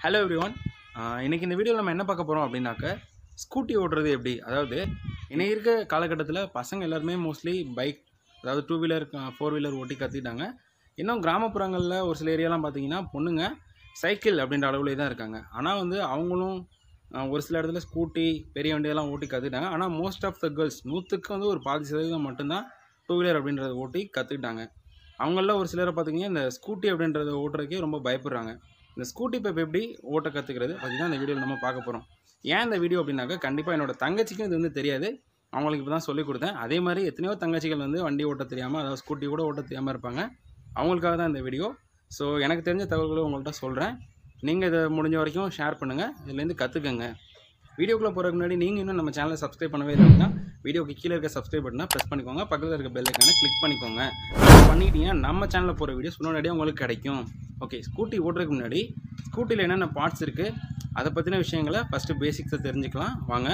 hello every one இன்றைக்கி இந்த வீடியோவில் நம்ம என்ன பார்க்க போகிறோம் அப்படின்னாக்க ஸ்கூட்டி ஓட்டுறது எப்படி அதாவது இன்னைக்கு இருக்க காலகட்டத்தில் பசங்க எல்லாருமே மோஸ்ட்லி பைக் அதாவது டூ வீலர் ஃபோர் வீலர் ஓட்டி கற்றுக்கிட்டாங்க இன்னும் கிராமப்புறங்களில் ஒரு சில ஏரியாலாம் பார்த்தீங்கன்னா பொண்ணுங்க சைக்கிள் அப்படின்ற அளவுலேயே தான் இருக்காங்க ஆனால் வந்து அவங்களும் அஹ், ஒரு சில இடத்துல ஸ்கூட்டி பெரிய வண்டியெல்லாம் ஓட்டி கற்றுக்கிட்டாங்க ஆனால் மோஸ்ட் ஆஃப் த கேர்ள்ஸ் நூற்றுக்கு வந்து ஒரு பாதி சதவீதம் மட்டும்தான் டூ வீலர் அப்படின்றத ஓட்டி கற்றுக்கிட்டாங்க அவங்களில் ஒரு சிலரை பார்த்தீங்கன்னா இந்த ஸ்கூட்டி அப்படின்றத ஓட்டுறதுக்கே ரொம்ப பயப்படுறாங்க இந்த ஸ்கூட்டி இப்போ எப்படி ஓட்ட கற்றுக்கிறது அதுதான் இந்த வீடியோவில் நம்ம பார்க்க போகிறோம் ஏன் இந்த வீடியோ அப்படின்னாக்கா கண்டிப்பாக என்னோட தங்கச்சிக்கும் இது வந்து தெரியாது அவங்களுக்கு இப்போ தான் சொல்லிக் கொடுத்தேன் அதே மாதிரி எத்தனையோ தங்கச்சிகள் வந்து வண்டி ஓட்ட தெரியாமல் அதாவது ஸ்கூட்டி கூட ஓட்ட தெரியாமல் இருப்பாங்க அவங்களுக்காக தான் இந்த வீடியோ ஸோ எனக்கு தெரிஞ்ச தகவல்களை உங்கள்கிட்ட சொல்கிறேன் நீங்கள் இதை முடிஞ்ச வரைக்கும் ஷேர் பண்ணுங்கள் இதுலேருந்து கற்றுக்கங்க வீடியோக்குள்ளே போகிறதுக்கு முன்னாடி நீங்கள் இன்னும் நம்ம சேனலை சப்ஸ்கிரைப் பண்ணவே இல்லைன்னா வீடியோக்கு கீழே இருக்க சப்ஸ்கிரைப் பட்டனை ப்ரெஸ் பண்ணிக்கோங்க பக்கத்தில் இருக்க பெல் ஐக்கானை கிளிக் பண்ணிக்கோங்க அது பண்ணிட்டீங்கன்னா நம்ம சேனலில் போகிற வீடியோஸ் முன்னாடியே உங்களுக்கு கிடைக்கும் ஓகே ஸ்கூட்டி ஓட்டுறதுக்கு முன்னாடி ஸ்கூட்டியில் என்னென்ன பார்ட்ஸ் இருக்குது அதை பற்றின விஷயங்களை ஃபஸ்ட்டு பேசிக்ஸை தெரிஞ்சுக்கலாம் வாங்க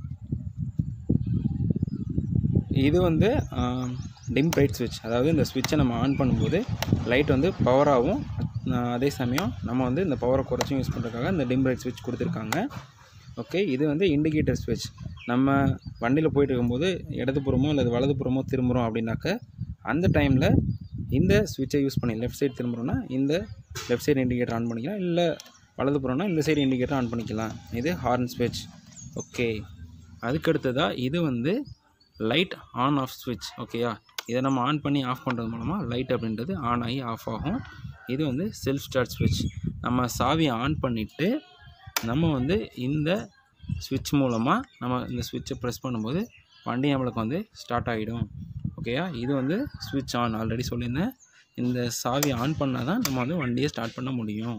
இது வந்து டிம் பிரைட் ஸ்விட்ச் அதாவது இந்த ஸ்விட்சை நம்ம ஆன் பண்ணும்போது லைட் வந்து பவராகவும் அதே சமயம் நம்ம வந்து இந்த பவரை குறைச்சும் யூஸ் பண்ணுறதுக்காக இந்த டிம் பிரைட் ஸ்விட்ச் கொடுத்துருக்காங்க ஓகே இது வந்து இண்டிகேட்டர் ஸ்விட்ச் நம்ம வண்டியில் போயிட்டு இருக்கும்போது இடதுபுறமோ அல்லது வலதுபுறமோ திரும்புகிறோம் அப்படின்னாக்க அந்த டைமில் இந்த ஸ்விட்சை யூஸ் பண்ணி லெஃப்ட் சைடு திரும்புகிறோன்னா இந்த லெஃப்ட் சைடு இண்டிகேட்டர் ஆன் பண்ணிக்கலாம் இல்லை வலதுபுறம்னா இந்த சைடு இண்டிகேட்டர் ஆன் பண்ணிக்கலாம் இது ஹார்ன் ஸ்விட்ச் ஓகே அதுக்கடுத்ததாக இது வந்து லைட் ஆன் ஆஃப் ஸ்விட்ச் ஓகேயா இதை நம்ம ஆன் பண்ணி ஆஃப் பண்ணுறது மூலமாக லைட் அப்படின்றது ஆன் ஆகி ஆஃப் ஆகும் இது வந்து செல்ஃப் ஸ்டார்ட் ஸ்விட்ச் நம்ம சாவியை ஆன் பண்ணிவிட்டு நம்ம வந்து இந்த ஸ்விட்ச் மூலமாக நம்ம இந்த ஸ்விட்சை ப்ரெஸ் பண்ணும்போது வண்டி நம்மளுக்கு வந்து ஸ்டார்ட் ஆகிடும் ஓகேயா இது வந்து ஸ்விட்ச் ஆன் ஆல்ரெடி சொல்லியிருந்தேன் இந்த சாவி ஆன் பண்ணால் தான் நம்ம வந்து வண்டியை ஸ்டார்ட் பண்ண முடியும்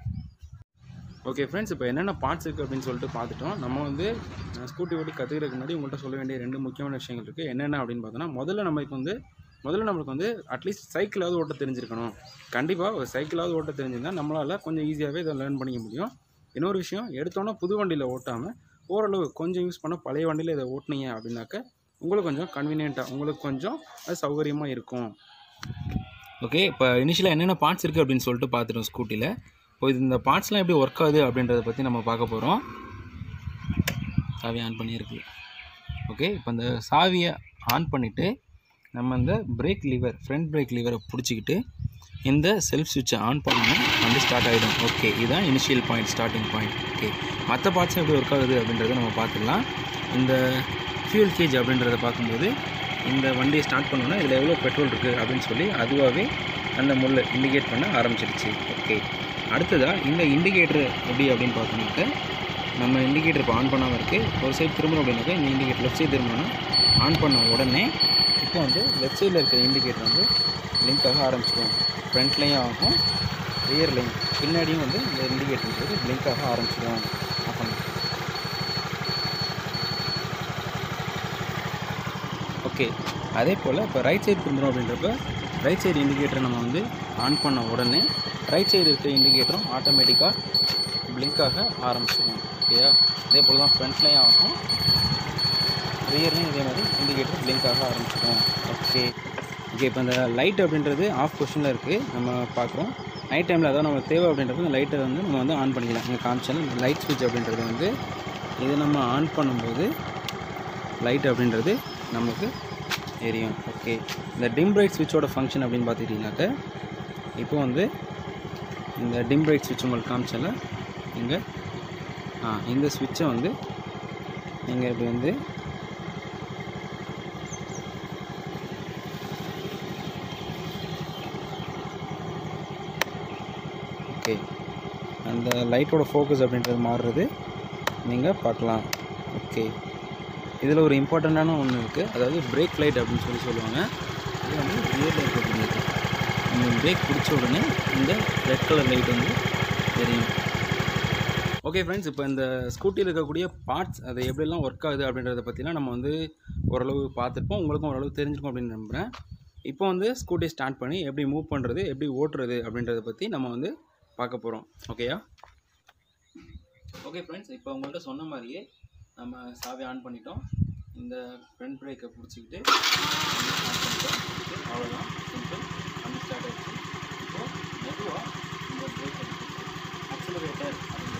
ஓகே ஃப்ரெண்ட்ஸ் இப்போ என்னென்ன பார்ட்ஸ் இருக்குது அப்படின்னு சொல்லிட்டு பார்த்துட்டோம் நம்ம வந்து ஸ்கூட்டி ஓட்டி கற்றுக்கிறதுக்கு முன்னாடி உங்கள்கிட்ட சொல்ல வேண்டிய ரெண்டு முக்கியமான விஷயங்கள் இருக்குது என்னென்ன அப்படின்னு பார்த்தோன்னா முதல்ல நம்மளுக்கு வந்து முதல்ல நம்மளுக்கு வந்து அட்லீஸ்ட் சைக்கிளாவது ஓட்ட தெரிஞ்சிருக்கணும் கண்டிப்பாக ஒரு சைக்கிளாவது ஓட்ட தெரிஞ்சிருந்தால் நம்மளால் கொஞ்சம் ஈஸியாகவே இதை லேர்ன் பண்ணிக்க முடியும் இன்னொரு விஷயம் எடுத்தோன்னா புது வண்டியில் ஓட்டாமல் ஓரளவு கொஞ்சம் யூஸ் பண்ண பழைய வண்டியில் இதை ஓட்டுனீங்க அப்படின்னாக்க உங்களுக்கு கொஞ்சம் கன்வீனியண்ட்டாக உங்களுக்கு கொஞ்சம் அது சௌகரியமாக இருக்கும் ஓகே இப்போ இனிஷியலாக என்னென்ன பார்ட்ஸ் இருக்குது அப்படின்னு சொல்லிட்டு பார்த்துட்டோம் ஸ்கூட்டியில் இப்போ இது இந்த பார்ட்ஸ்லாம் எப்படி ஒர்க் ஆகுது அப்படின்றத பற்றி நம்ம பார்க்க போகிறோம் சாவி ஆன் பண்ணியிருக்கு ஓகே இப்போ இந்த சாவியை ஆன் பண்ணிவிட்டு நம்ம இந்த பிரேக் லிவர் ஃப்ரண்ட் பிரேக் லிவரை பிடிச்சிக்கிட்டு இந்த செல்ஃப் சுவிட்சை ஆன் பண்ணணும் வந்து ஸ்டார்ட் ஆகிடும் ஓகே இதுதான் initial point starting point okay மற்ற பார்ட்ஸ் எப்படி ஒர்க் ஆகுது அப்படின்றத நம்ம பார்த்துடலாம் இந்த ஃபியூல் கேஜ் அப்படின்றத பார்க்கும்போது இந்த வண்டியை ஸ்டார்ட் பண்ணோன்னா இதில் எவ்வளோ பெட்ரோல் இருக்குது அப்படின்னு சொல்லி அதுவாகவே அந்த முள்ளை இண்டிகேட் பண்ண ஆரம்பிச்சிருச்சு ஓகே அடுத்ததாக இந்த இண்டிகேட்டர் எப்படி அப்படின்னு பார்த்தோம்னாக்க நம்ம இண்டிகேட்டர் இப்போ ஆன் பண்ணாமல் இருக்குது ஒரு சைடு திரும்பணும் அப்படின்னாக்கா இந்த இண்டிகேட்டர் லெஃப்ட் சைடு திரும்பணும்னா ஆன் பண்ண உடனே இப்போ வந்து லெஃப்ட் சைடில் இருக்கிற இண்டிகேட்டர் வந்து லிங்க் ஆக ஆரம்பிச்சிடும் ஃப்ரண்ட்லேயும் ஆகும் ரியர்லேயும் பின்னாடியும் வந்து இந்த இண்டிகேட்டர் பிளிங்க் ஆக ஆரம்பிச்சிடும் ஆஃப் பண்ண ஓகே அதே போல் இப்போ ரைட் சைடு திரும்புகிறோம் அப்படின்றப்ப ரைட் சைடு இண்டிகேட்டரை நம்ம வந்து ஆன் பண்ண உடனே ரைட் சைடு இருக்கிற இண்டிகேட்டரும் ஆட்டோமேட்டிக்காக பிளிங்க் ஆக ஆரம்பிச்சிடும் ஓகேயா இதே போல் தான் ஃப்ரண்ட்லேயும் ஆகும் ரியர்லையும் இதே மாதிரி இண்டிகேட்டர் பிளிங்க் ஆக ஆரம்பிச்சிடும் ஓகே ஓகே இப்போ இந்த லைட் அப்படின்றது ஆஃப் பொசிஷனில் இருக்குது நம்ம பார்க்குறோம் நைட் டைமில் அதாவது நமக்கு தேவை அப்படின்றப்ப இந்த லைட்டை வந்து நம்ம வந்து ஆன் பண்ணிக்கலாம் இங்கே காமிச்சாலும் இந்த லைட் ஸ்விட்ச் அப்படின்றது வந்து இது நம்ம ஆன் பண்ணும்போது லைட் அப்படின்றது நமக்கு எரியும் ஓகே இந்த டிம் பிரைட் ஸ்விட்சோட ஃபங்க்ஷன் அப்படின்னு பார்த்துக்கிட்டிங்கனாக்க இப்போ வந்து இந்த டிம் பிரைட் ஸ்விட்ச் உங்களுக்கு காமிச்சல இங்கே ஆ இந்த ஸ்விட்சை வந்து நீங்கள் இப்படி வந்து ஓகே அந்த லைட்டோட ஃபோக்கஸ் அப்படின்றது மாறுறது நீங்கள் பார்க்கலாம் ஓகே இதில் ஒரு இம்பார்ட்டண்ட்டான ஒன்று இருக்குது அதாவது பிரேக் லைட் அப்படின்னு சொல்லி சொல்லுவாங்க இது வந்து ரியரில் இருக்கக்கூடியது நீங்கள் பிரேக் பிடிச்ச உடனே இந்த ரெட் கலர் லைட் வந்து தெரியும் ஓகே ஃப்ரெண்ட்ஸ் இப்போ இந்த ஸ்கூட்டியில் இருக்கக்கூடிய பார்ட்ஸ் அது எப்படிலாம் ஒர்க் ஆகுது அப்படின்றத பற்றிலாம் நம்ம வந்து ஓரளவு பார்த்துருப்போம் உங்களுக்கும் ஓரளவு தெரிஞ்சிருக்கும் அப்படின்னு நம்புகிறேன் இப்போ வந்து ஸ்கூட்டி ஸ்டார்ட் பண்ணி எப்படி மூவ் பண்ணுறது எப்படி ஓட்டுறது அப்படின்றத பற்றி நம்ம வந்து பார்க்க போகிறோம் ஓகேயா ஓகே ஃப்ரெண்ட்ஸ் இப்போ உங்கள்கிட்ட சொன்ன மாதிரியே நம்ம சாவி ஆன் பண்ணிட்டோம் இந்த ஃப்ரண்ட் பிரேக்கை பிடிச்சிக்கிட்டு ஆன் பண்ணிட்டோம் அவ்வளோதான் சிம்பிள் அந்த ஸ்டார்ட் ஆகிடுச்சு இப்போ மெதுவாக இந்த பிரேக் அக்சலரேட்டர் அப்படின்னு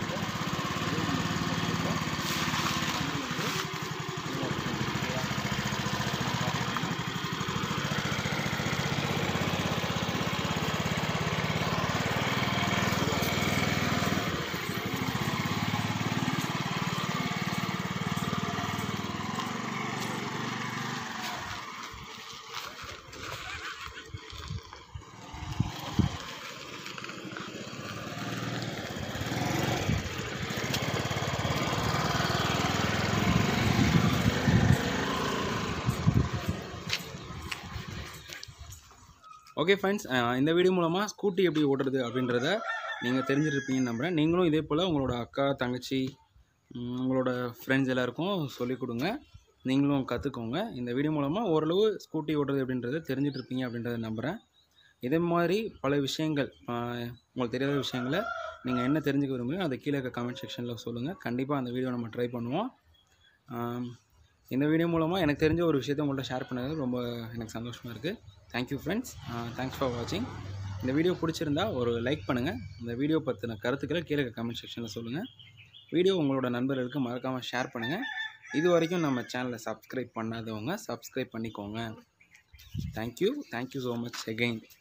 ஓகே ஃப்ரெண்ட்ஸ் இந்த வீடியோ மூலமாக ஸ்கூட்டி எப்படி ஓட்டுறது அப்படின்றத நீங்கள் தெரிஞ்சிருப்பீங்கன்னு நம்புகிறேன் நீங்களும் இதே போல் உங்களோட அக்கா தங்கச்சி ம், உங்களோட ஃப்ரெண்ட்ஸ் எல்லாருக்கும் சொல்லிக் கொடுங்க நீங்களும் கற்றுக்கோங்க இந்த வீடியோ மூலமாக ஓரளவு ஸ்கூட்டி ஓட்டுறது அப்படின்றத தெரிஞ்சிட்டு இருப்பீங்க அப்படின்றத நம்புகிறேன் இதே மாதிரி பல விஷயங்கள் ஆஹ், உங்களுக்கு தெரியாத விஷயங்களை நீங்கள் என்ன தெரிஞ்சுக்க விரும்புகிறீங்க அதை கீழே இருக்க கமெண்ட் செக்ஷனில் சொல்லுங்கள் கண்டிப்பாக அந்த வீடியோ நம்ம ட்ரை பண்ணுவோம் ஆம், இந்த வீடியோ மூலமாக எனக்கு தெரிஞ்ச ஒரு விஷயத்தை உங்கள்கிட்ட ஷேர் பண்ணது ரொம்ப எனக்கு சந்தோஷமாக இருக்குது தேங்க்யூ ஃப்ரெண்ட்ஸ் தேங்க்ஸ் ஃபார் வாட்சிங் இந்த வீடியோ பிடிச்சிருந்தா ஒரு லைக் பண்ணுங்கள் இந்த வீடியோ பற்றின கருத்துக்களை கீழே கமெண்ட் செக்ஷனில் சொல்லுங்கள் வீடியோ உங்களோட நண்பர்களுக்கு மறக்காமல் ஷேர் பண்ணுங்கள் இது வரைக்கும் நம்ம சேனலை சப்ஸ்கிரைப் பண்ணாதவங்க சப்ஸ்கிரைப் பண்ணிக்கோங்க thank you thank you so much again